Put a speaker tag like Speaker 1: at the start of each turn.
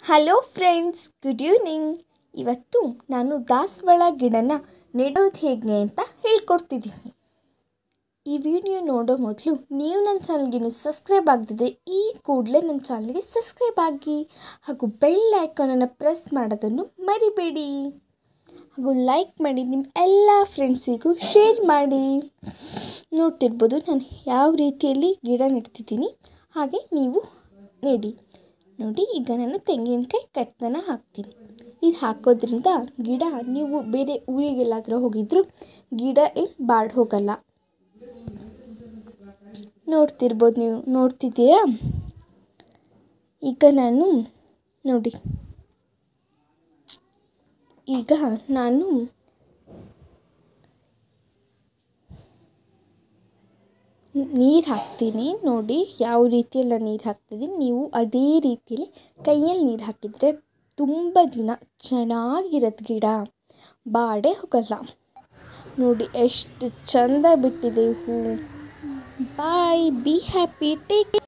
Speaker 1: hello friends good evening ಇವತ್ತು ನಾನು ದಾಸವಾಳ ಗಿಡನ ನೆಡೋದು ಹೇಗೆ ಅಂತ ಹೇಳ್ಕೊಡ್ತಿದ್ದೀನಿ ಈ ವಿಡಿಯೋ ನೋಡೋ ಮೊದಲು ನೀವು ನನ್ನ ಚಾನಲ್ಗಿನ್ನು ಸಬ್ಸ್ಕ್ರೈಬ್ ಆಗದಿದ್ದರೆ ಈ ಕೂಡಲೇ ನನ್ನ ಚಾನಲ್ಗೆ ಸಬ್ಸ್ಕ್ರೈಬ್ ಆಗಿ ಹಾಗೂ ಬೆಲ್ ಐಕಾನನ್ನು ಪ್ರೆಸ್ ಮಾಡೋದನ್ನು ಮರಿಬೇಡಿ ಹಾಗೂ ಲೈಕ್ ಮಾಡಿ ನಿಮ್ಮ ಎಲ್ಲ ಫ್ರೆಂಡ್ಸಿಗೂ ಶೇರ್ ಮಾಡಿ ನೋಡ್ತಿರ್ಬೋದು ನಾನು ಯಾವ ರೀತಿಯಲ್ಲಿ ಗಿಡ ನೆಡ್ತಿದ್ದೀನಿ ಹಾಗೆ ನೀವು ನೆಡಿ ನೋಡಿ ಈಗ ನಾನು ತೆಂಗಿನಕಾಯಿ ಕತ್ತನ ಹಾಕ್ತೀನಿ ಇದು ಹಾಕೋದ್ರಿಂದ ಗಿಡ ನೀವು ಬೇರೆ ಊರಿಗೆಲ್ಲಾದರೂ ಹೋಗಿದ್ರು ಗಿಡ ಏನು ಬಾಡ್ ಹೋಗಲ್ಲ ನೋಡ್ತಿರ್ಬೋದು ನೀವು ನೋಡ್ತಿದ್ದೀರಾ ಈಗ ನಾನು ನೋಡಿ ಈಗ ನಾನು ನೀರು ಹಾಕ್ತೀನಿ ನೋಡಿ ಯಾವ ರೀತಿಯಲ್ಲಿ ನಾನು ನೀರು ಹಾಕ್ತಿದ್ದೀನಿ ನೀವು ಅದೇ ರೀತಿಯಲ್ಲಿ ಕೈಯಲ್ಲಿ ನೀರು ಹಾಕಿದರೆ ತುಂಬ ದಿನ ಚೆನ್ನಾಗಿರತ್ತೆ ಗಿಡ ಬಾಡೇ ಹೋಗಲ್ಲ ನೋಡಿ ಎಷ್ಟು ಚಂದ ಬಿಟ್ಟಿದೆ ಹೂವು ಬಾಯ್ ಬಿ ಹ್ಯಾಪಿ ಟೇಕ್